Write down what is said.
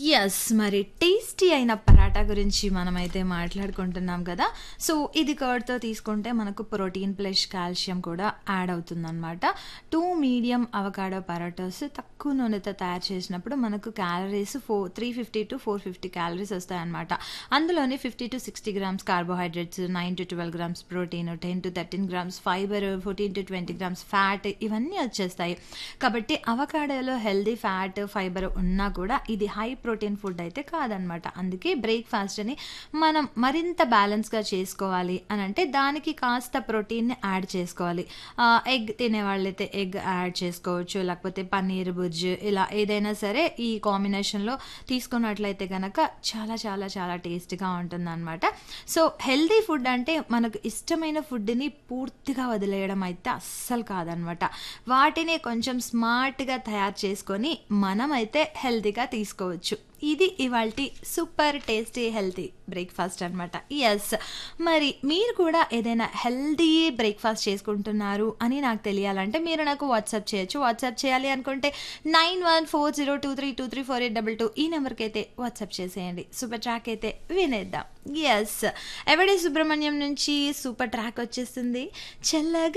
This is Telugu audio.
యెస్. మరి టేస్టీ అయిన పరాటా గురించి మనమైతే మాట్లాడుకుంటున్నాం కదా! సో, ఇది కర్డ్‌తో తీసుకుంటే మనకు ప్రోటీన్ ప్లస్ కాల్షియం కూడా యాడ్ అవుతుందనమాట. 2 మీడియం అవకాడో పరాటాస్ తక్కువ నూనెతో తయారు చేసినప్పుడు మనకు క్యాలరీస్ ఫో 350-450 క్యాలరీస్ వస్తాయన్నమాట. అందులోని 50-60 grams carbohydrates, 9-12 grams protein, 10-13 grams fibre, 14-20 grams fat ఇవన్నీ వచ్చేస్తాయి. కాబట్టి అవకాడోలో హెల్తీ ఫ్యాట్, ఫైబర్ ఉన్నా కూడా ఇది హై ప్రోటీన్ ఫుడ్ అయితే కాదనమాట. అందుకే బ్రేక్‌ఫాస్ట్‌ని మనం మరింత బ్యాలెన్స్‌గా చేసుకోవాలి అనంటే దానికి కాస్త ప్రోటీన్‌ని యాడ్ చేసుకోవాలి. ఆహ్, ఎగ్ తినేవాళ్ళైతే ఎగ్ యాడ్ చేసుకోవచ్చు. లేకపోతే పన్నీర్ బుర్జ్ ఇలా ఏదైనా సరే ఈ కాంబినేషన్‌లో తీసుకున్నట్లయితే గనక చాలా చాలా చాలా టేస్టీగా ఉంటుందనమాట. సో, హెల్తీ ఫుడ్ అంటే మనకు ఇష్టమైన ఫుడ్‌ని పూర్తిగా వదిలేయడం అయితే అస్సలు కాదనమాట. వాటిని కొంచెం స్మార్ట్‌గా తయారు చేసుకొని మనమైతే హెల్తీగా తీసుకోవచ్చు. ఇది ఇవాల్టి సూపర్ టేస్టీ హెల్తీ బ్రేక్‌ఫాస్ట్ అనమాట. యెస్. మరి మీరు కూడా ఏదైనా హెల్తీ బ్రేక్‌ఫాస్ట్ చేసుకుంటున్నారు అని నాకు తెలియాలంటే మీరు నాకు వాట్సాప్ చేయొచ్చు. వాట్సాప్ చేయాలి అనుకుంటే 914023234822 ఈ నెంబర్‌కైతే వాట్సాప్ చేసేయండి. సూపర్ ట్రాక్ అయితే వినేద్దాం. యెస్. ఎవడే సుబ్రహ్మణ్యం నుంచి సూపర్ ట్రాక్ వచ్చేస్తుంది. చల్లగా